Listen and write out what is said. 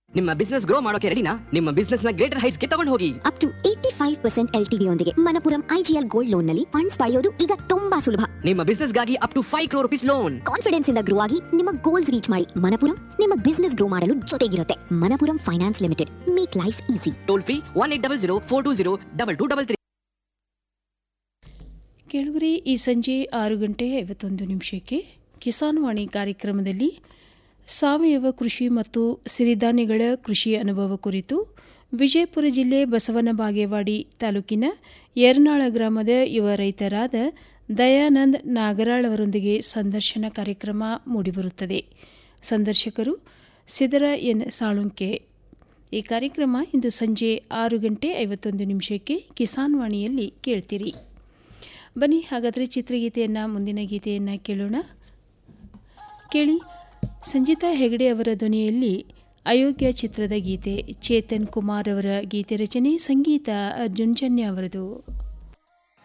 ನಿಮ್ಮ business grow ಮಾಡೋಕೆ ರೆಡಿನಾ ನಿಮ್ಮ ಬಿಸ್ನೆಸ್ ನ ಗ್ರೇಟರ್ ಹೈಟ್ಸ್ ಗೆ ತಗೊಂಡು ಹೋಗಿ up to eighty five percent L T ಯೊಂದಿಗೆ ಮನಪುರಂ ಐಜಿಎಲ್ ಗೋಲ್ಡ್ ಲೋನ್ ನಲ್ಲಿ ಫಂಡ್ಸ್ ಪಡೆಯೋದು ಈಗ ತುಂಬಾ ಸುಲಭ ನಿಮ್ಮ ಬಿಸ್ನೆಸ್ ಗಾಗಿ up to five crore rupees loan confidence ಇಂದ ಗ್ರೋ ಆಗಿ ನಿಮ್ಮ ಗೋಲ್ಸ್ ರೀಚ್ ಮಾಡಿ ಮನಪುರಂ ನಿಮ್ಮ ಬಿಸ್ನೆಸ್ ಗ್ರೋ ಮಾಡಲು ಜೊತೆಗಿರುತ್ತೆ Manappuram finance limited make life easy toll free one eight double zero four two zero double two double three ಕೇಳುಗರಿ ಈ ಸಂಜೆ ಆರು ಗಂಟೆ ಐವತ್ತೊಂದು ನಿಮಿಷಕ್ಕೆ ಕಿಸಾನ್ ವಾಣಿ ಕಾರ್ಯಕ್ರಮದಲ್ಲಿ ಸಾವಯವ ಕೃಷಿ ಮತ್ತು ಸಿರಿಧಾನ್ಯಗಳ ಕೃಷಿ ಅನುಭವ ಕುರಿತು ವಿಜಯಪುರ ಜಿಲ್ಲೆ ಬಸವನ ಬಾಗೇವಾಡಿ ತಾಲೂಕಿನ ಯರ್ನಾಳ ಗ್ರಾಮದ ಯುವ ರೈತರಾದ ದಯಾನಂದ್ ನಾಗರಾಳ್ ಅವರೊಂದಿಗೆ ಸಂದರ್ಶನ ಕಾರ್ಯಕ್ರಮ ಮೂಡಿಬರುತ್ತದೆ ಸಂದರ್ಶಕರು ಸಿದರ ಎನ್ ಸಾಳುಂಕೆ ಈ ಕಾರ್ಯಕ್ರಮ ಇಂದು ಸಂಜೆ ಆರು ಗಂಟೆ ಐವತ್ತೊಂದು ನಿಮಿಷಕ್ಕೆ ಕಿಸಾನ್ ವಾಣಿಯಲ್ಲಿ ಕೇಳ್ತೀರಿ ಬನ್ನಿ ಹಾಗಾದರೆ ಚಿತ್ರಗೀತೆಯನ್ನು ಮುಂದಿನ ಗೀತೆಯನ್ನು ಕೇಳೋಣ ಕೇಳಿ ಸಂಜಿತಾ ಹೆಗಡೆ ಅವರ ಧ್ವನಿಯಲ್ಲಿ ಅಯೋಗ್ಯ ಚಿತ್ರದ ಗೀತೆ ಚೇತನ್ ಕುಮಾರ್ ಅವರ ಗೀತೆ ರಚನೆ ಸಂಗೀತ ಅರ್ಜುನ್ ಜನ್ಯ ಅವರದು